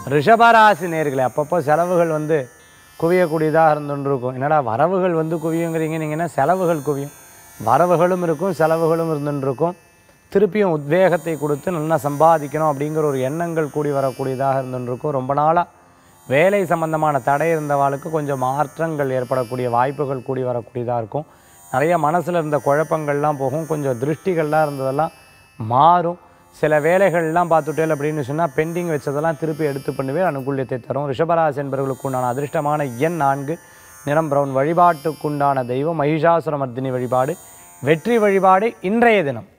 ரிஷபராசி நேர்களே அப்பப்போ செலவுகள் வந்து குவியக்கூடியதாக இருந்துட்டு இருக்கும் என்னடா வரவுகள் வந்து குவியுங்கிறீங்க நீங்கள் என்ன செலவுகள் குவியும் வரவுகளும் இருக்கும் செலவுகளும் இருந்துட்டு இருக்கும் திருப்பியும் உத்வேகத்தை கொடுத்து நல்லா சம்பாதிக்கணும் அப்படிங்கிற ஒரு எண்ணங்கள் கூடி வரக்கூடியதாக இருந்துட்டு இருக்கும் ரொம்ப நாளாக வேலை சம்பந்தமான தடை இருந்தவாளுக்கு கொஞ்சம் மாற்றங்கள் ஏற்படக்கூடிய வாய்ப்புகள் கூடி வரக்கூடியதாக இருக்கும் நிறைய மனசில் இருந்த குழப்பங்கள்லாம் போகும் கொஞ்சம் திருஷ்டிகள்லாம் இருந்ததெல்லாம் மாறும் சில வேலைகள்லாம் பார்த்துட்டேல் அப்படின்னு சொன்னால் பெண்டிங் வச்சதெல்லாம் திருப்பி எடுத்து பண்ணுவேன் அனுகூல்யத்தை தரும் ரிஷபராசி என்பவர்களுக்கு உண்டான அதிர்ஷ்டமான எண் நான்கு நிறம் பிரவுன் வழிபாட்டுக்குண்டான தெய்வம் மகிஷாசுரமர்தினி வழிபாடு வெற்றி வழிபாடு இன்றைய தினம்